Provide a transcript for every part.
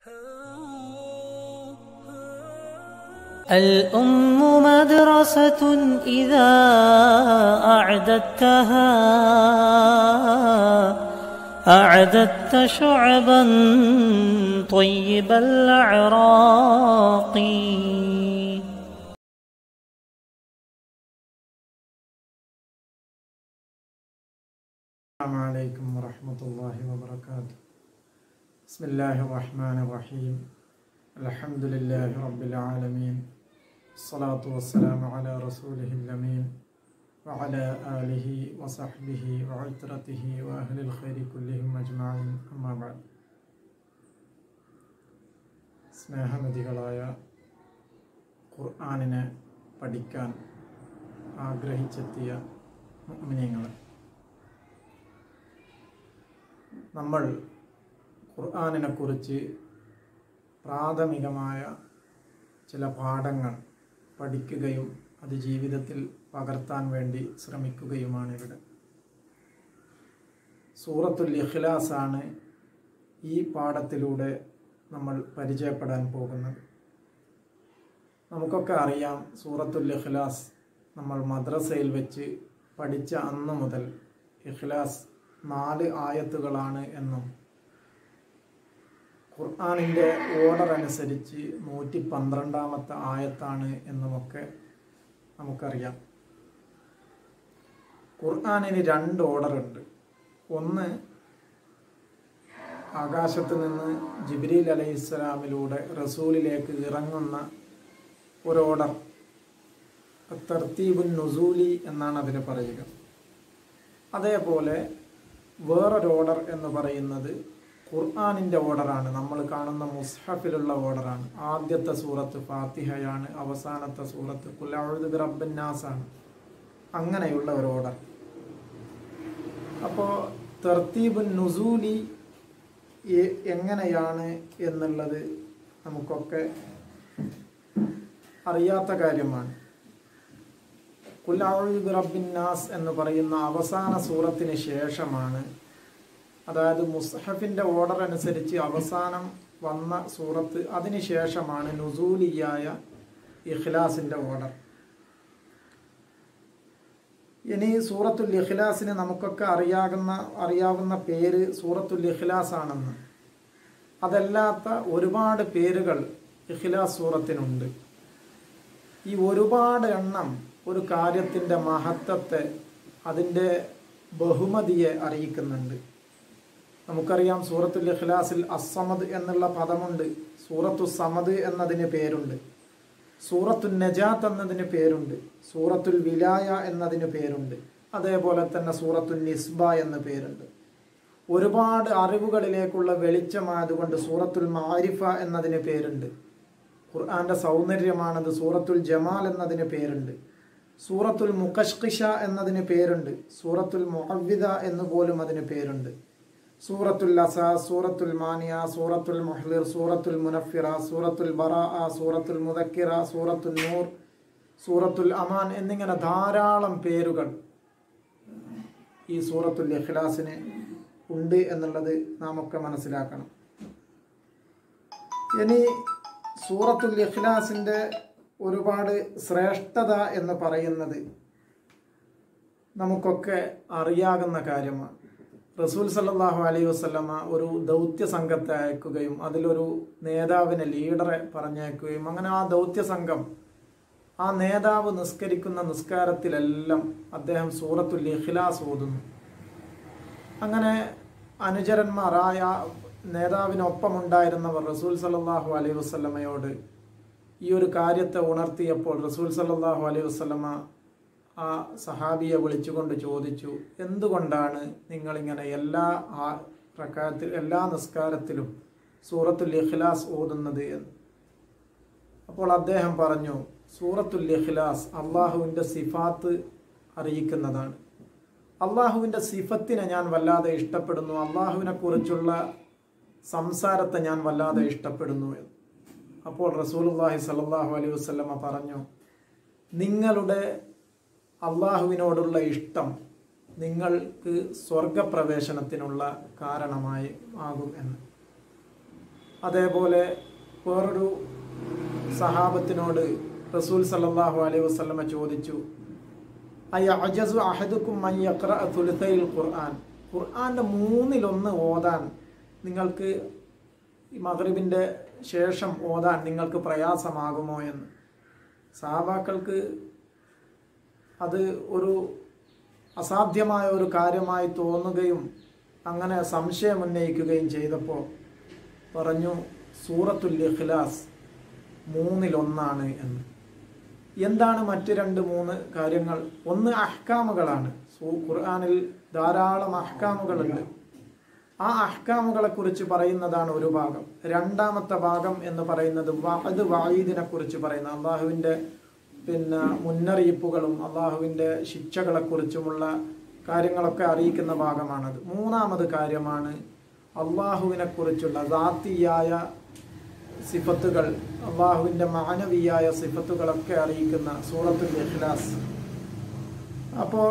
الأم مدرسة إذا أعددتها أعددت شعبا طيب الأعراق السلام عليكم ورحمة الله وبركاته بسم الله الرحمن الرحيم الحمد لله رب العالمين الصلاة والسلام على رسوله الأمين وعلى آله وصحبه وعترته وأهل الخير كلهم أجمعين أما بعد സ്നേഹനദികളായ ഖുർആാനിനെ പഠിക്കാൻ ആഗ്രഹിച്ചെത്തിയ മുഅ്മിനീങ്ങൾ നമ്മൾ ഖുർആാനിനെ കുറിച്ച് പ്രാഥമികമായ ചില പാഠങ്ങൾ പഠിക്കുകയും അത് ജീവിതത്തിൽ പകർത്താൻ വേണ്ടി ശ്രമിക്കുകയുമാണ് ഇവിടെ സൂറത്തുൽ ഇഖ്ലാസ് ആണ് ഈ പാഠത്തിലൂടെ നമ്മൾ പരിചയപ്പെടാൻ പോകുന്നത് നമുക്കൊക്കെ അറിയാം സൂറത്തുൽ ഇഖ്ലാസ് നമ്മൾ മദ്രസയിൽ വെച്ച് പഠിച്ച അന്ന് മുതൽ ഇഖ്ലാസ് നാല് ആയത്തുകളാണ് എന്നും ഖുർആാനിൻ്റെ ഓർഡർ അനുസരിച്ച് നൂറ്റി പന്ത്രണ്ടാമത്തെ ആയത്താണ് എന്നുമൊക്കെ നമുക്കറിയാം ഖുർആാനിന് രണ്ട് ഓർഡർ ഉണ്ട് ഒന്ന് ആകാശത്ത് നിന്ന് ജിബ്രീൽ അലൈഹി ഇസ്ലാമിലൂടെ റസൂലിലേക്ക് ഇറങ്ങുന്ന ഒരു ഓർഡർ തർത്തീബുൻ നുസൂലി എന്നാണ് അതിന് പറയുക അതേപോലെ വേറൊരു ഓർഡർ എന്ന് പറയുന്നത് ഖുർആാനിൻ്റെ ഓർഡറാണ് നമ്മൾ കാണുന്ന മുസ്ഹഫിലുള്ള ഓർഡറാണ് ആദ്യത്തെ സൂറത്ത് ഫാത്തിഹയാണ് അവസാനത്തെ സൂറത്ത് കുലഴുദ് റബ്ബന്നാസാണ് അങ്ങനെയുള്ള ഒരു ഓർഡർ അപ്പോൾ തെർത്തീബുൻ നുസൂലി എ- എങ്ങനെയാണ് എന്നുള്ളത് നമുക്കൊക്കെ അറിയാത്ത കാര്യമാണ് കുലാവുദ് റബ്ബിന്നാസ് എന്ന് പറയുന്ന അവസാന സൂറത്തിന് ശേഷമാണ് അതായത് മുസ്ഹഫിന്റെ ഓർഡർ അനുസരിച്ച് അവസാനം വന്ന സൂറത്ത് അതിന് ശേഷമാണ് നുസൂലിയായ ഇഖ്ലാസിന്റെ ഓർഡർ ഇനി സൂറത്തുൽ ഇഖ്ലാസിന് നമുക്കൊക്കെ അറിയാകുന്ന അറിയാവുന്ന പേര് സൂറത്തുൽ ഇഖ്ലാസ് ആണെന്ന് അതല്ലാത്ത ഒരുപാട് പേരുകൾ ഇഖ്ലാസ് സൂറത്തിനുണ്ട് ഈ ഒരുപാട് എണ്ണം ഒരു കാര്യത്തിൻ്റെ മഹത്വത്തെ അതിൻ്റെ ബഹുമതിയെ അറിയിക്കുന്നുണ്ട് നമുക്കറിയാം സൂറത്തുൽ ഇഖ്ലാസിൽ അസമദ് എന്നുള്ള പദമുണ്ട് സൂറത്തു സമദ് എന്നതിന് പേരുണ്ട് സൂറത്തുൽ നജാത്ത് എന്നതിന് പേരുണ്ട് സൂറത്തുൽ വിലായ എന്നതിന് പേരുണ്ട് അതേപോലെ തന്നെ സൂറത്തുൽ നിസ്ബ എന്ന പേരുണ്ട് ഒരുപാട് അറിവുകളിലേക്കുള്ള വെളിച്ചമായതുകൊണ്ട് സൂറത്തുൽ മാരിഫ എന്നതിന് പേരുണ്ട് ഖുർആന്റെ സൗന്ദര്യമാണത് സൂറത്തുൽ ജമാൽ എന്നതിന് പേരുണ്ട് സൂറത്തുൽ മുഖഷ്കിഷ എന്നതിന് പേരുണ്ട് സൂറത്തുൽ മുഹവിദ എന്ന് പോലും അതിന് പേരുണ്ട് സൂറത്തുൽ അസ സൂറത്തുൽ മാനിയ സൂറത്തുൽ മുഹ്ലിർ സൂറത്തുൽ മുനഫിറ സൂറത്തുൽ ബറാ സൂറത്തുൽ മുദക്കിറ സൂറത്തുൽ നൂർ സൂറത്തുൽ അമാൻ എന്നിങ്ങനെ ധാരാളം പേരുകൾ ഈ സൂറത്തുൽ ഇഖ്ലാസിന് ഉണ്ട് എന്നുള്ളത് നാം ഒക്കെ മനസ്സിലാക്കണം ഇനി സൂറത്തുൽ ഇഖ്ലാസിന്റെ ഒരുപാട് ശ്രേഷ്ഠത എന്ന് പറയുന്നത് നമുക്കൊക്കെ അറിയാകുന്ന കാര്യമാണ് റസൂൽ സല്ലല്ലാഹു അലൈഹി വസല്ലമ ഒരു ദൗത്യ സംഘത്തെ അയക്കുകയും അതിലൊരു നേതാവിനെ ലീഡറെ പറഞ്ഞയക്കുകയും അങ്ങനെ ആ ദൗത്യ സംഘം ആ നേതാവ് നിസ്കരിക്കുന്ന നിസ്കാരത്തിലെല്ലാം അദ്ദേഹം സൂറത്തുൽ ഇഖ്ലാസ് ഓതുന്നു അങ്ങനെ അനുചരന്മാരായ നേതാവിനൊപ്പമുണ്ടായിരുന്നവർ റസൂൽ സല്ലല്ലാഹു അലൈഹി വസല്ലമയോട് ഈ ഒരു കാര്യത്തെ ഉണർത്തിയപ്പോൾ റസൂൽ സല്ലല്ലാഹു അലൈഹി വസല്ലമ ആ സഹാബിയെ വിളിച്ചുകൊണ്ട് ചോദിച്ചു എന്തുകൊണ്ടാണ് നിങ്ങളിങ്ങനെ എല്ലാ ആ റക്കാത്തിൽ എല്ലാ നിസ്കാരത്തിലും സൂറത്തുൽ ഇഖ്ലാസ് ഓതുന്നത് എന്ന് അപ്പോൾ അദ്ദേഹം പറഞ്ഞു സൂറത്തുൽ ഇഖ്ലാസ് അള്ളാഹുവിൻ്റെ സിഫാത്ത് അറിയിക്കുന്നതാണ് അള്ളാഹുവിൻ്റെ സിഫത്തിനെ ഞാൻ വല്ലാതെ ഇഷ്ടപ്പെടുന്നു അള്ളാഹുവിനെ കുറിച്ചുള്ള സംസാരത്തെ ഞാൻ വല്ലാതെ ഇഷ്ടപ്പെടുന്നു എന്ന് അപ്പോൾ റസൂലുള്ളാഹി സ്വല്ലല്ലാഹു അലൈഹി വസല്ലമ പറഞ്ഞു നിങ്ങളുടെ അള്ളാഹുവിനോടുള്ള ഇഷ്ടം നിങ്ങൾക്ക് സ്വർഗപ്രവേശനത്തിനുള്ള കാരണമായി ആകും എന്ന് അതേപോലെ വേറൊരു സഹാബത്തിനോട് റസൂൽ സല്ലല്ലാഹു അലൈഹി വസല്ലമ ചോദിച്ചു അയ്യ അജസു അഹദുക്കും മൻ യഖ്റഅ തുലുസൈൽ ഖുർആൻ ഖുർആന്റെ മൂന്നിലൊന്ന് ഓതാൻ നിങ്ങൾക്ക് ഈ മഗ്രിബിന്റെ ശേഷം ഓതാൻ നിങ്ങൾക്ക് പ്രയാസമാകുമോ എന്ന് സഹാബാക്കൾക്ക് അത് ഒരു അസാധ്യമായ ഒരു കാര്യമായി തോന്നുകയും അങ്ങനെ സംശയം ഉന്നയിക്കുകയും ചെയ്തപ്പോൾ പറഞ്ഞു സൂറത്തുൽ ഇഖ്ലാസ് മൂന്നിലൊന്നാണ് എന്ന് എന്താണ് മറ്റ് രണ്ട് മൂന്ന് കാര്യങ്ങൾ ഒന്ന് അഹ്കാമുകളാണ് സൂ- ഖുർആനിൽ ധാരാളം അഹ്കാമുകളുണ്ട് ആ അഹ്കാമുകളെ കുറിച്ച് പറയുന്നതാണ് ഒരു ഭാഗം രണ്ടാമത്തെ ഭാഗം എന്ന് പറയുന്നത് വഅദ് വഈദിനെ കുറിച്ച് പറയുന്ന അള്ളാഹുവിൻ്റെ പിന്നെ മുന്നറിയിപ്പുകളും അള്ളാഹുവിൻ്റെ ശിക്ഷകളെ കുറിച്ചുമുള്ള കാര്യങ്ങളൊക്കെ അറിയിക്കുന്ന ഭാഗമാണത് മൂന്നാമത് കാര്യമാണ് അള്ളാഹുവിനെ കുറിച്ചുള്ള ദാത്തിയായ സിഫത്തുകൾ അള്ളാഹുവിൻ്റെ മാനവീയായ സിഫത്തുകളൊക്കെ അറിയിക്കുന്ന സൂറത്തുൽ ഇഖ്ലാസ് അപ്പോൾ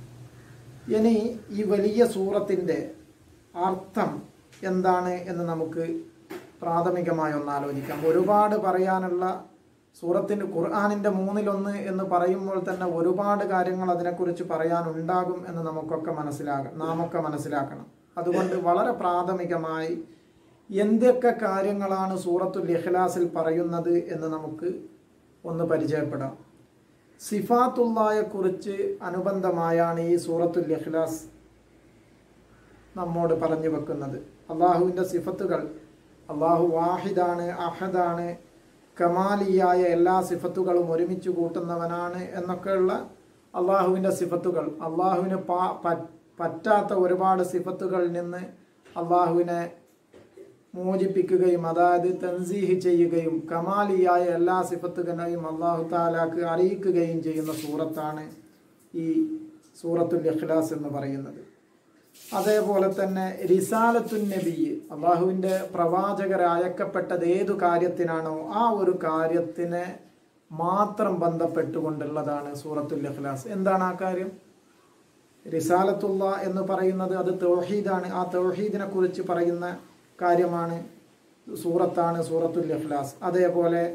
ഇനി ഈ വലിയ സൂറത്തിൻ്റെ അർത്ഥം എന്താണ് എന്ന് നമുക്ക് പ്രാഥമികമായി ഒന്ന് ആലോചിക്കാം ഒരുപാട് പറയാനുള്ള സൂറത്തിൻ്റെ ഖുർആാനിൻ്റെ മൂന്നിലൊന്ന് എന്ന് പറയുമ്പോൾ തന്നെ ഒരുപാട് കാര്യങ്ങൾ അതിനെക്കുറിച്ച് പറയാനുണ്ടാകും എന്ന് നമുക്കൊക്കെ മനസ്സിലാകാം നാമൊക്കെ മനസ്സിലാക്കണം അതുകൊണ്ട് വളരെ പ്രാഥമികമായി എന്തൊക്കെ കാര്യങ്ങളാണ് സൂറത്തുൽ ഇഖ്ലാസിൽ പറയുന്നത് എന്ന് നമുക്ക് ഒന്ന് പരിചയപ്പെടാം സിഫാത്തുള്ളയെ കുറിച്ച് അനുബന്ധമായാണ് ഈ സൂറത്തുൽ ഇഖ്ലാസ് നമ്മോട് പറഞ്ഞു വെക്കുന്നത് അള്ളാഹുവിൻ്റെ സിഫത്തുകൾ അള്ളാഹു വാഹിദാണ് അഹദാണ് കമാലിയായ എല്ലാ സിഫത്തുകളും ഒരുമിച്ച് കൂട്ടുന്നവനാണ് എന്നൊക്കെയുള്ള അള്ളാഹുവിൻ്റെ സിഫത്തുകൾ അള്ളാഹുവിന് പാ പ- പറ്റാത്ത ഒരുപാട് സിഫത്തുകളിൽ നിന്ന് അള്ളാഹുവിനെ മോചിപ്പിക്കുകയും അതായത് തൻസീഹ് ചെയ്യുകയും കമാലിയായ എല്ലാ സിഫത്തുകളെയും അള്ളാഹു താലാക്ക് അറിയിക്കുകയും ചെയ്യുന്ന സൂറത്താണ് ഈ സൂറത്തുൽ ഇഖ്ലാസ് എന്ന് പറയുന്നത് അതേപോലെ തന്നെ റിസാലത്തുൻ നബി അള്ളാഹുവിൻ്റെ പ്രവാചകർ അയക്കപ്പെട്ടത് ഏതു കാര്യത്തിനാണോ ആ ഒരു കാര്യത്തിനെ മാത്രം ബന്ധപ്പെട്ടുകൊണ്ടുള്ളതാണ് സൂറത്തുൽ ഇഖ്ലാസ് എന്താണ് ആ കാര്യം റിസാലത്തുള്ള എന്ന് പറയുന്നത് അത് തൗഹീദാണ് ആ തൗഹീദിനെ കുറിച്ച് പറയുന്ന കാര്യമാണ് സൂറത്താണ് സൂറത്തുൽ ഇഖ്ലാസ് അതേപോലെ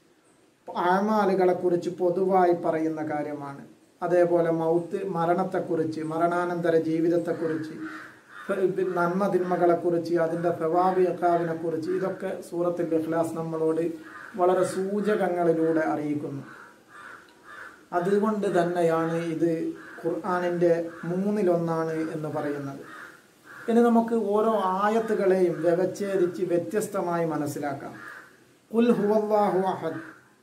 ആമാലുകളെ കുറിച്ച് പൊതുവായി പറയുന്ന കാര്യമാണ് അതേപോലെ മൗത്ത് മരണത്തെക്കുറിച്ച് മരണാനന്തര ജീവിതത്തെക്കുറിച്ച് ഫ- നന്മ തിന്മകളെക്കുറിച്ച് അതിൻ്റെ ഫവാബിയക്കാവിനെ കുറിച്ച് ഇതൊക്കെ സൂറത്തുൽ ഇഖ്ലാസ് നമ്മളോട് വളരെ സൂചകങ്ങളിലൂടെ അറിയിക്കുന്നു അതുകൊണ്ട് തന്നെയാണ് ഇത് ഖുർആാനിൻ്റെ മൂന്നിലൊന്നാണ് എന്ന് പറയുന്നത് ഇനി നമുക്ക് ഓരോ ആയത്തുകളെയും വ്യവച്ഛേദിച്ച് വ്യത്യസ്തമായി മനസ്സിലാക്കാം കുൽ ഹുവല്ലാഹു അഹദ്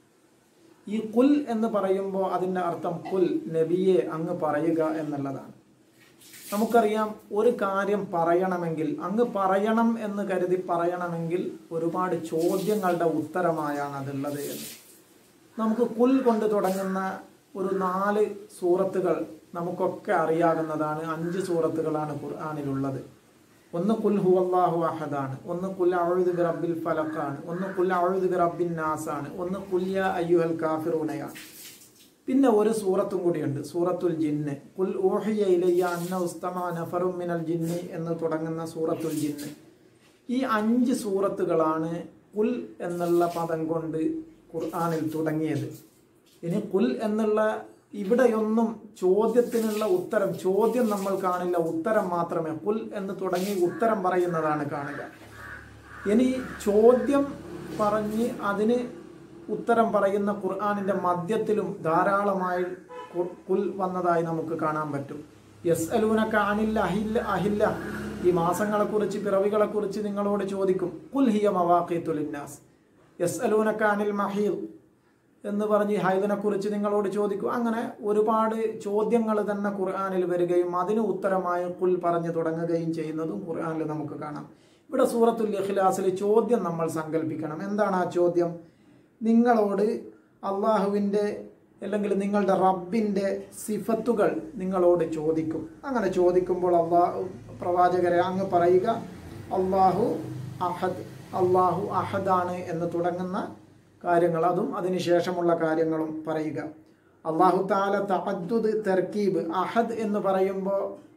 ഈ കുൽ എന്ന് പറയുമ്പോൾ അതിൻ്റെ അർത്ഥം കുൽ നബിയെ അങ്ങ് പറയുക എന്നുള്ളതാണ് നമുക്കറിയാം ഒരു കാര്യം പറയണമെങ്കിൽ അങ്ങ് പറയണം എന്ന് കരുതി പറയണമെങ്കിൽ ഒരുപാട് ചോദ്യങ്ങളുടെ ഉത്തരമായാണ് അതുള്ളത് എന്ന് നമുക്ക് കുൽ കൊണ്ട് തുടങ്ങുന്ന ഒരു നാല് സൂറത്തുകൾ നമുക്കൊക്കെ അറിയാവുന്നതാണ് അഞ്ച് സൂറത്തുകളാണ് ഖുർആാനിലുള്ളത് ഒന്ന് കുൽ ഹുവല്ലാഹു അഹദാണ് ഒന്ന് കുൽ അഴുദ് ബി റബ്ബിൽ ഫലഖാണ് ഒന്ന് കുൽ അഴുദ് ബി റബ്ബിൻ നാസാണ് ഒന്ന് കുല്യ അയ്യുഹൽ കാഫിറൂനയാണ് പിന്നെ ഒരു സൂറത്തും കൂടിയുണ്ട് സൂറത്തുൽ ജിന്ന് കുൽ ഊഹിയ ഇലയ്യ അന്ന ഉസ്തമ നഫറും മിനൽ ജിന്നി എന്ന് തുടങ്ങുന്ന സൂറത്തുൽ ജിന്ന് ഈ അഞ്ച് സൂറത്തുകളാണ് കുൽ എന്നുള്ള പദം കൊണ്ട് ഖുർആാനിൽ തുടങ്ങിയത് ഇനി കുൽ എന്നുള്ള ഇവിടെയൊന്നും ചോദ്യത്തിനുള്ള ഉത്തരം ചോദ്യം നമ്മൾ കാണില്ല ഉത്തരം മാത്രമേ കുൽ എന്ന് തുടങ്ങി ഉത്തരം പറയുന്നതാണ് കാണുക ഇനി ചോദ്യം പറഞ്ഞ് അതിന് ഉത്തരം പറയുന്ന ഖുർആാനിന്റെ മധ്യത്തിലും ധാരാളമായി കു- കുൽ വന്നതായി നമുക്ക് കാണാൻ പറ്റും യസ് അലൂനക്ക അനില്ല അഹില്ല അഹില്ല ഈ മാസങ്ങളെ കുറിച്ച് പിറവികളെ കുറിച്ച് നിങ്ങളോട് ചോദിക്കും കുൽ ഹിയ മവാഖീത്തുലിന്നാസ് യസ് അലൂനക്ക അനിൽ മഹീൽ എന്ന് പറഞ്ഞ് ഹൈദിനെ കുറിച്ച് നിങ്ങളോട് ചോദിക്കും അങ്ങനെ ഒരുപാട് ചോദ്യങ്ങൾ തന്നെ ഖുർആാനിൽ വരികയും അതിന് ഉത്തരമായി കുൽ പറഞ്ഞു തുടങ്ങുകയും ചെയ്യുന്നതും ഖുർആാനിൽ നമുക്ക് കാണാം ഇവിടെ സൂറത്തുൽ ഇഖ്ലാസിൽ ചോദ്യം നമ്മൾ സങ്കല്പിക്കണം എന്താണ് ആ ചോദ്യം നിങ്ങളോട് അള്ളാഹുവിൻ്റെ അല്ലെങ്കിൽ നിങ്ങളുടെ റബ്ബിൻ്റെ സിഫത്തുകൾ നിങ്ങളോട് ചോദിക്കും അങ്ങനെ ചോദിക്കുമ്പോൾ അള്ളാഹു പ്രവാചകരെ അങ്ങ് പറയുക അള്ളാഹു അഹദ് അള്ളാഹു അഹദാണ് എന്ന് തുടങ്ങുന്ന കാര്യങ്ങൾ അതും അതിനുശേഷമുള്ള കാര്യങ്ങളും പറയുക അള്ളാഹു താല തഅദ്ദുദ് തർക്കീബ് അഹദ് എന്ന് പറയുമ്പോൾ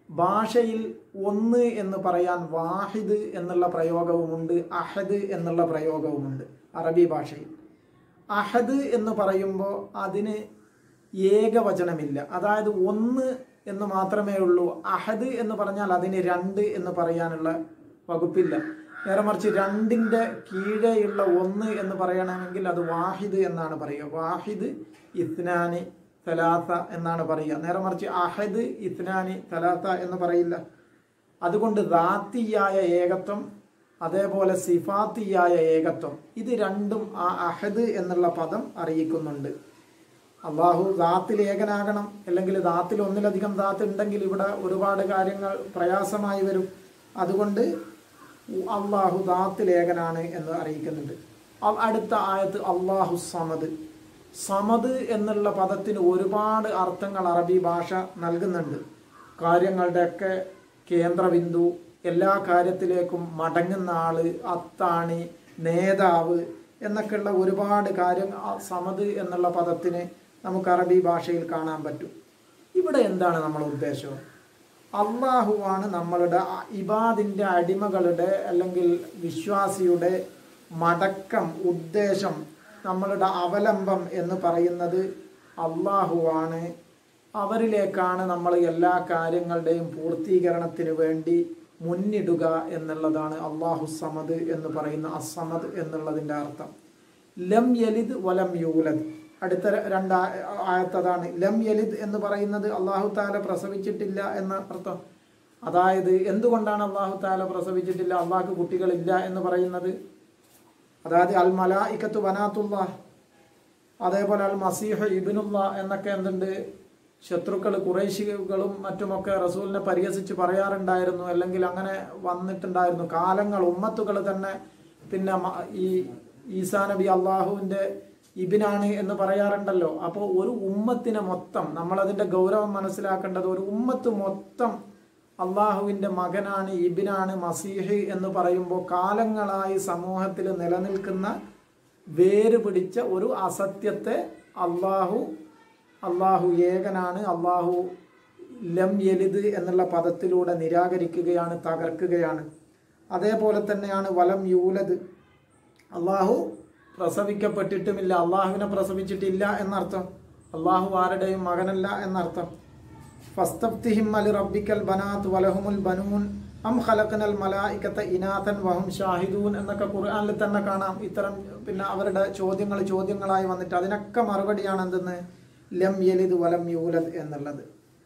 ഭാഷയിൽ ഒന്ന് എന്ന് പറയാൻ വാഹിദ് എന്നുള്ള പ്രയോഗവുമുണ്ട് അഹദ് എന്നുള്ള പ്രയോഗവുമുണ്ട് അറബി ഭാഷയിൽ അഹദ് എന്ന് പറയുമ്പോൾ അതിന് ഏകവചനമില്ല അതായത് ഒന്ന് എന്ന് മാത്രമേ ഉള്ളൂ അഹദ് എന്ന് പറഞ്ഞാൽ അതിന് രണ്ട് എന്ന് പറയാനുള്ള വകുപ്പില്ല നേരെ മറിച്ച് രണ്ടിൻ്റെ കീഴെയുള്ള ഒന്ന് എന്ന് പറയണമെങ്കിൽ അത് വാഹിദ് എന്നാണ് പറയുക വാഹിദ് ഇത്നാനി തലാത്ത എന്നാണ് പറയുക നേരെ മറിച്ച് അഹദ് ഇത്നാനി തലാത്ത എന്ന് പറയില്ല അതുകൊണ്ട് ദാത്തിയായ ഏകത്വം അതേപോലെ സിഫാത്തിയായ ഏകത്വം ഇത് രണ്ടും ആ അഹദ് എന്നുള്ള പദം അറിയിക്കുന്നുണ്ട് അള്ളാഹു ദാത്തിൽ ഏകനാകണം അല്ലെങ്കിൽ ദാത്തിൽ ഒന്നിലധികം ദാത്ത് ഉണ്ടെങ്കിൽ ഇവിടെ ഒരുപാട് കാര്യങ്ങൾ പ്രയാസമായി വരും അതുകൊണ്ട് അള്ളാഹു ദാത്തിൽ ഏകനാണ് എന്ന് അറിയിക്കുന്നുണ്ട് അ- അടുത്ത ആയത്ത് അള്ളാഹു സമദ് സമദ് എന്നുള്ള പദത്തിന് ഒരുപാട് അർത്ഥങ്ങൾ അറബി ഭാഷ നൽകുന്നുണ്ട് കാര്യങ്ങളുടെയൊക്കെ കേന്ദ്രബിന്ദു എല്ലാ കാര്യത്തിലേക്കും മടങ്ങുന്ന ആള് അത്താണി നേതാവ് എന്നൊക്കെയുള്ള ഒരുപാട് കാര്യം ആ സമദ് എന്നുള്ള പദത്തിന് നമുക്ക് അറബി ഭാഷയിൽ കാണാൻ പറ്റും ഇവിടെ എന്താണ് നമ്മുടെ ഉദ്ദേശം അള്ളാഹുവാണ് നമ്മളുടെ അ- ഇബാദിന്റെ അടിമകളുടെ അല്ലെങ്കിൽ വിശ്വാസിയുടെ മടക്കം ഉദ്ദേശം നമ്മളുടെ അവലംബം എന്ന് പറയുന്നത് അള്ളാഹുവാണ് അവരിലേക്കാണ് നമ്മൾ എല്ലാ കാര്യങ്ങളുടെയും പൂർത്തീകരണത്തിന് വേണ്ടി മുന്നിടുക എന്നുള്ളതാണ് അള്ളാഹു സമദ് എന്ന് പറയുന്ന അസമദ് എന്നുള്ളതിൻ്റെ അർത്ഥം ലം യലിദ് വലം യൂലദ് അടുത്ത ര- രണ്ട് ആ- ആയത്തതാണ് ലം യലിദ് എന്ന് പറയുന്നത് അള്ളാഹു താല പ്രസവിച്ചിട്ടില്ല എന്ന അർത്ഥം അതായത് എന്തുകൊണ്ടാണ് അള്ളാഹു താല പ്രസവിച്ചിട്ടില്ല അള്ളാഹ്ക്ക് കുട്ടികളില്ല എന്ന് പറയുന്നത് അതായത് അൽ മലായിക്കത്ത് വനാത്തുള്ള അതേപോലെ അൽ മസീഹ് ഇബിനുള്ള എന്നൊക്കെ എന്തുണ്ട് ശത്രുക്കൾ കുറേശികളും മറ്റുമൊക്കെ റസൂലിനെ പരിഹസിച്ച് പറയാറുണ്ടായിരുന്നു അല്ലെങ്കിൽ അങ്ങനെ വന്നിട്ടുണ്ടായിരുന്നു കാലങ്ങൾ ഉമ്മത്തുകൾ തന്നെ പിന്നെ മ- ഈ ഈസാ നബി അള്ളാഹുവിന്റെ ഇബിനാണ് എന്ന് പറയാറുണ്ടല്ലോ അപ്പോൾ ഒരു ഉമ്മത്തിനെ മൊത്തം നമ്മളതിന്റെ ഗൗരവം മനസ്സിലാക്കേണ്ടത് ഒരു ഉമ്മത്ത് മൊത്തം അള്ളാഹുവിന്റെ മകനാണ് ഇബിനാണ് മസീഹ് എന്ന് പറയുമ്പോൾ കാലങ്ങളായി സമൂഹത്തിൽ നിലനിൽക്കുന്ന വേര് പിടിച്ച ഒരു അസത്യത്തെ അള്ളാഹു അള്ളാഹു ഏകനാണ് അള്ളാഹു ലം യലിദ് എന്നുള്ള പദത്തിലൂടെ നിരാകരിക്കുകയാണ് തകർക്കുകയാണ് അതേപോലെ തന്നെയാണ് വലം യൂലത് അള്ളാഹു പ്രസവിക്കപ്പെട്ടിട്ടുമില്ല അള്ളാഹുവിനെ പ്രസവിച്ചിട്ടില്ല എന്നർത്ഥം അള്ളാഹു ആരുടെയും മകനല്ല എന്നർത്ഥം ഫസ്തഫ്തിഹിം അലി റബ്ബിക്കൽ ബനാത്ത് വലഹുമുൽ ബനൂൻ അം ഖലഖനൽ മലായിക്കത്ത ഇനാഥൻ വഹും ഷാഹിദൂൻ എന്നൊക്കെ ഖുർആനിൽ തന്നെ കാണാം ഇത്തരം പിന്നെ അവരുടെ ചോദ്യങ്ങൾ ചോദ്യങ്ങളായി വന്നിട്ട് അതിനൊക്കെ മറുപടിയാണ് എന്തെന്ന് ലം യലിദ് വലം യൂലദ് എന്നുള്ളത്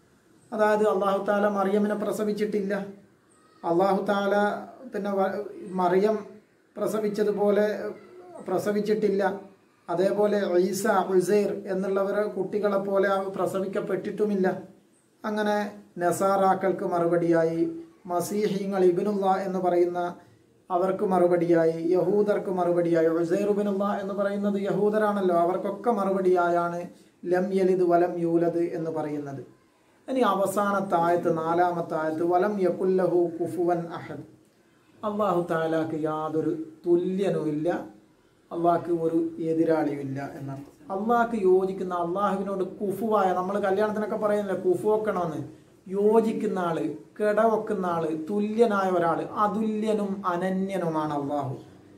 അതായത് അള്ളാഹു താല മറിയമിനെ പ്രസവിച്ചിട്ടില്ല അള്ളാഹു താല പിന്നെ വ- മറിയം പ്രസവിച്ചതുപോലെ പ്രസവിച്ചിട്ടില്ല അതേപോലെ ഈസ ഉസൈർ എന്നുള്ളവരെ കുട്ടികളെ പോലെ അവ പ്രസവിക്കപ്പെട്ടിട്ടുമില്ല അങ്ങനെ നസാറാക്കൾക്ക് മറുപടിയായി മസീഹിങ്ങൾ ഇബിനുള്ള എന്ന് പറയുന്ന അവർക്ക് മറുപടിയായി യഹൂദർക്ക് മറുപടിയായി ഉസൈറുബിനുള്ള എന്ന് പറയുന്നത് യഹൂദരാണല്ലോ അവർക്കൊക്കെ മറുപടിയായാണ് ലം യലിദ് വലം യൂലദ് എന്ന് പറയുന്നത് ഇനി അവസാനത്തെ ആയത്ത് നാലാമത്തെ ആയത്ത് വലം യക്കുല്ലഹു കുഫുവൻ അഹദ് അള്ളാഹു താലാക്ക് യാതൊരു തുല്യനുമില്ല അള്ളാഹ്ക്ക് ഒരു എതിരാളിയുമില്ല എന്നാണ് അള്ളാഹ്ക്ക് യോജിക്കുന്ന അള്ളാഹുവിനോട് കുഫുവായ നമ്മൾ കല്യാണത്തിനൊക്കെ പറയുന്നില്ല കുഫു വെക്കണമെന്ന് യോജിക്കുന്ന ആള് കിടവെക്കുന്ന ആള് തുല്യനായ ഒരാൾ അതുല്യനും അനന്യനുമാണ് അള്ളാഹു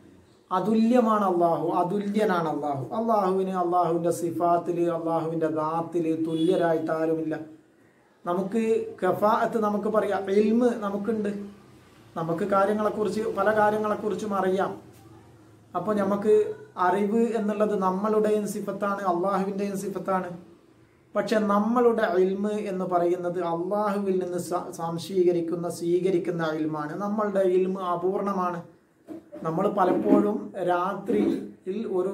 അതുല്യമാണ് അള്ളാഹു അതുല്യനാണ് അള്ളാഹു അള്ളാഹുവിന് അള്ളാഹുവിന്റെ സിഫാത്തില് അള്ളാഹുവിന്റെ ദാത്തില് തുല്യരായിട്ട് ആരുമില്ല നമുക്ക് കഫാഅത്ത് നമുക്ക് പറയാം എൽമ് നമുക്കുണ്ട് നമുക്ക് കാര്യങ്ങളെക്കുറിച്ച് പല കാര്യങ്ങളെക്കുറിച്ചും അറിയാം അപ്പോൾ നമുക്ക് അറിവ് എന്നുള്ളത് നമ്മളുടെയും സിഫത്താണ് അള്ളാഹുവിൻ്റെയും സിഫത്താണ് പക്ഷെ നമ്മളുടെ ഇൽമ് എന്ന് പറയുന്നത് അള്ളാഹുവിൽ നിന്ന് സ- സംശീകരിക്കുന്ന സ്വീകരിക്കുന്ന ഇൽമാണ് നമ്മളുടെ ഇൽമ് അപൂർണമാണ് നമ്മൾ പലപ്പോഴും രാത്രിയിൽ ഒരു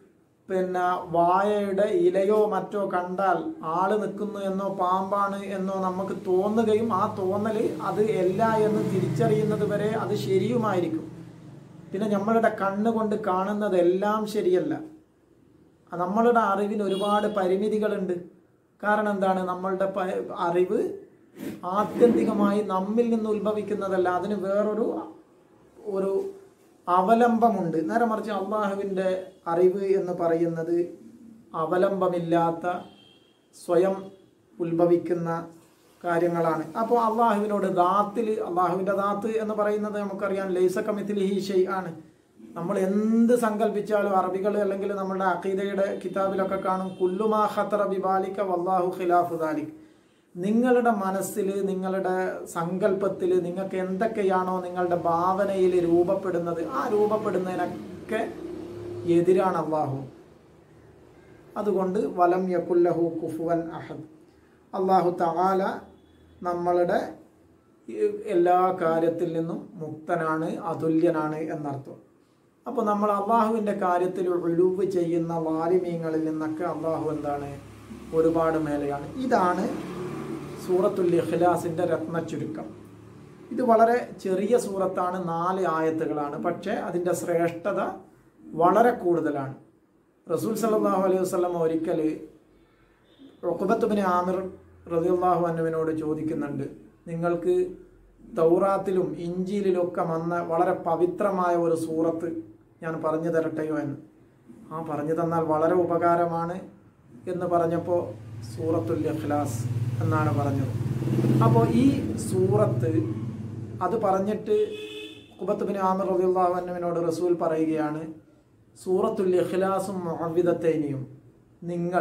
പിന്നെ വായയുടെ ഇലയോ മറ്റോ കണ്ടാൽ ആള് നിൽക്കുന്നു എന്നോ പാമ്പാണ് എന്നോ നമുക്ക് തോന്നുകയും ആ തോന്നൽ അത് അല്ല എന്ന് തിരിച്ചറിയുന്നത് വരെ അത് ശരിയുമായിരിക്കും പിന്നെ നമ്മളുടെ കണ്ണുകൊണ്ട് കാണുന്നതെല്ലാം ശരിയല്ല നമ്മളുടെ അറിവിന് ഒരുപാട് പരിമിതികളുണ്ട് കാരണം എന്താണ് നമ്മളുടെ പ- അറിവ് ആത്യന്തികമായി നമ്മിൽ നിന്ന് ഉത്ഭവിക്കുന്നതല്ല അതിന് വേറൊരു ഒരു അവലംബമുണ്ട് നേരെ മറിച്ച് അള്ളാഹുവിൻ്റെ അറിവ് എന്ന് പറയുന്നത് അവലംബമില്ലാത്ത സ്വയം ഉത്ഭവിക്കുന്ന കാര്യങ്ങളാണ് അപ്പോൾ അള്ളാഹുവിനോട് ദാത്തിൽ അള്ളാഹുവിൻ്റെ ദാത്ത് എന്ന് പറയുന്നത് നമുക്കറിയാം ലൈസ കമിത്തിൽ ഹി ഷെയ് ആണ് നമ്മൾ എന്ത് സങ്കല്പിച്ചാലും അറബികൾ അല്ലെങ്കിൽ നമ്മുടെ അഖീദയുടെ കിതാബിലൊക്കെ കാണും കുല്ലുമാ ഖത്തറ ബിബാലിക്ക വല്ലാഹു ഖിലാഫു ദാലിക് നിങ്ങളുടെ മനസ്സിൽ നിങ്ങളുടെ സങ്കല്പത്തിൽ നിങ്ങൾക്ക് എന്തൊക്കെയാണോ നിങ്ങളുടെ ഭാവനയിൽ രൂപപ്പെടുന്നത് ആ രൂപപ്പെടുന്നതിനൊക്കെ എതിരാണ് അള്ളാഹു അതുകൊണ്ട് വലം യക്കുല്ലഹു കുഫുവൻ അഹദ് അള്ളാഹു തആല നമ്മളുടെ ഈ എല്ലാ കാര്യത്തിൽ നിന്നും മുക്തനാണ് അതുല്യനാണ് എന്നർത്ഥം അപ്പോൾ നമ്മൾ അള്ളാഹുവിൻ്റെ കാര്യത്തിൽ ഒഴിവ് ചെയ്യുന്ന വാലിമീങ്ങളിൽ നിന്നൊക്കെ അള്ളാഹു എന്താണ് ഒരുപാട് മേലെയാണ് ഇതാണ് സൂറത്തുൽ ഇഖ്ലാസിൻ്റെ രത്ന ചുരുക്കം ഇത് വളരെ ചെറിയ സൂറത്താണ് നാല് ആയത്തുകളാണ് പക്ഷേ അതിൻ്റെ ശ്രേഷ്ഠത വളരെ കൂടുതലാണ് റസൂൽ സല്ലല്ലാഹു അലൈഹി വസല്ലം ഒരിക്കൽ ഒക്കുബത്തുബിന് ആമിർ റളിയല്ലാഹു അന്നുവിനോട് ചോദിക്കുന്നുണ്ട് നിങ്ങൾക്ക് തൗറാത്തിലും ഇഞ്ചിയിലും ഒക്കെ വന്ന വളരെ പവിത്രമായ ഒരു സൂറത്ത് ഞാൻ പറഞ്ഞു തരട്ടെയോ എന്ന് ആ പറഞ്ഞു തന്നാൽ വളരെ ഉപകാരമാണ് എന്ന് പറഞ്ഞപ്പോൾ സൂറത്തുൽ ഇഖ്ലാസ് എന്നാണ് പറഞ്ഞത് അപ്പോൾ ഈ സൂറത്ത് അത് പറഞ്ഞിട്ട് കുബത്തുബിന് ആമിർ റളിയല്ലാഹു അന്നുവിനോട് റസൂൽ പറയുകയാണ് സൂറത്തുൽ ഇഖ്ലാസും മുഅവ്വിദത്തൈനിയും നിങ്ങൾ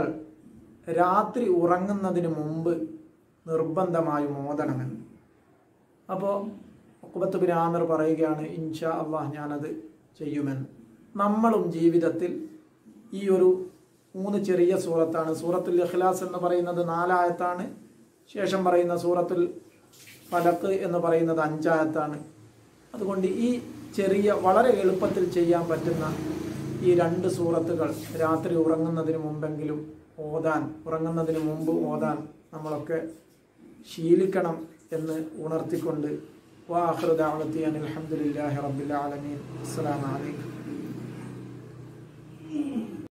രാത്രി ഉറങ്ങുന്നതിന് മുമ്പ് നിർബന്ധമായും ഓതണമെന്ന് അപ്പോൾ കുബത്തുബിൻ ആമിർ പറയുകയാണ് ഇൻഷാ അള്ളാഹ് ഞാനത് ചെയ്യുമെന്ന് നമ്മളും ജീവിതത്തിൽ ഈ ഒരു മൂന്ന് ചെറിയ സൂറത്താണ് സൂറത്തുൽ ഇഖ്ലാസ് എന്ന് പറയുന്നത് നാലായത്താണ് ശേഷം പറയുന്ന സൂറത്തുൽ ഫലക്ക് എന്ന് പറയുന്നത് അഞ്ചായത്താണ് അതുകൊണ്ട് ഈ ചെറിയ വളരെ എളുപ്പത്തിൽ ചെയ്യാൻ പറ്റുന്ന ഈ രണ്ട് സൂറത്തുകൾ രാത്രി ഉറങ്ങുന്നതിന് മുമ്പെങ്കിലും ഓതാൻ ഉറങ്ങുന്നതിന് മുമ്പ് ഓതാൻ നമ്മളൊക്കെ ശീലിക്കണം എന്ന് ഉണർത്തിക്കൊണ്ട് വാഹൃദാവത്തി അനിൽ അലഹമുല്ലാഹി റബ്ബിൽ ആലമീൻ അസ്സലാമു അലൈക്കും